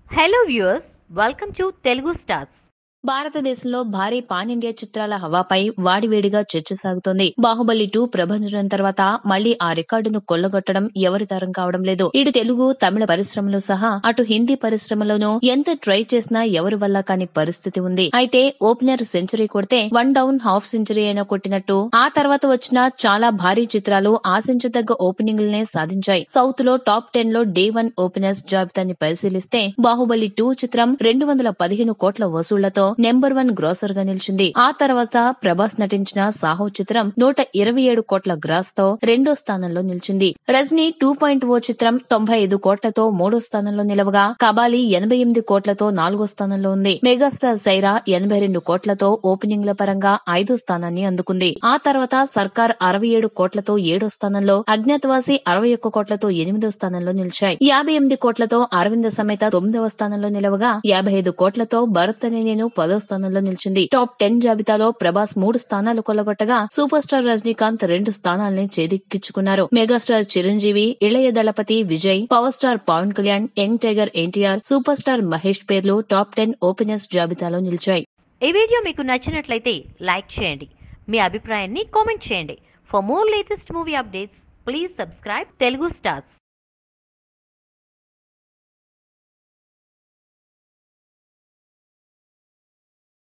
hello viewers welcome to Telugu stars భారతదేశంలో భారీ pan India చిత్రాల హవాపై వాడివేడిగా చర్చ సాగుతోంది బాహుబలి టూ ప్రభంజనం తర్వాత మళ్లీ ఆ రికార్డును కొల్లగొట్టడం ఎవరి తరం కావడం లేదు ఇటు తెలుగు తమిళ పరిశ్రమలు సహా అటు హిందీ పరిశ్రమలోనూ ఎంత ట్రై చేసినా ఎవరి వల్ల కాని పరిస్థితి ఉంది అయితే ఓపెనర్ సెంచరీ కొడితే వన్ డౌన్ హాఫ్ సెంచరీ అయినా కొట్టినట్టు ఆ తర్వాత వచ్చిన చాలా భారీ చిత్రాలు ఆశించదగ్గ ఓపెనింగ్లనే సాధించాయి సౌత్ లో టాప్ టెన్ లో డే వన్ ఓపెనర్స్ జాబితాని పరిశీలిస్తే బాహుబలి టూ చిత్రం రెండు వందల పదిహేను కోట్ల వసూళ్లతో నెంబర్ వన్ గ్రాసర్ గా నిలిచింది ఆ తర్వాత ప్రభాస్ నటించిన సాహో చిత్రం నూట ఇరవై ఏడు కోట్ల గ్రాస్ తో రెండో స్థానంలో నిలిచింది రజనీ టూ పాయింట్ ఓ చిత్రం తొంభై ఐదు కోట్లతో మూడో స్థానంలో నిలవగా కబాలి ఎనభై ఎనిమిది కోట్లతో నాలుగో స్థానంలో ఉంది మెగాస్టార్ సైరా ఎనభై రెండు కోట్లతో ఓపెనింగ్ల పరంగా ఐదో స్థానాన్ని అందుకుంది ఆ తర్వాత సర్కార్ అరవై ఏడు కోట్లతో ఏడో స్థానంలో అజ్ఞాతవాసి అరవై ఒక్క కోట్లతో ఎనిమిదో స్థానంలో నిలిచాయి యాభై ఎనిమిది కోట్లతో అరవింద సమేత తొమ్మిదవ స్థానంలో నిలవగా యాభై ఐదు కోట్లతో భరత్ అనే నేను పదో స్థానంలో నిలిచింది టాప్ టెన్ జాబితాలో ప్రభాస్ మూడు స్థానాలు కొల్లగొట్టగా సూపర్ స్టార్ రజనీకాంత్ రెండు స్థానాల్ని చేదిక్కించుకున్నారు megastar Chiranjeevi Ilaya Thalapathy Vijay power star Pawan Kalyan young tiger NTR super star Mahesh పేర్లు టాప్ టెన్ ఓపెనర్స్ జాబితాలో నిలిచాయి ఈ వీడియో మీకు నచ్చినట్లయితే లైక్ చేయండి మీ అభిప్రాయాన్ని కామెంట్ చేయండి for more latest movie updates please subscribe Telugu stars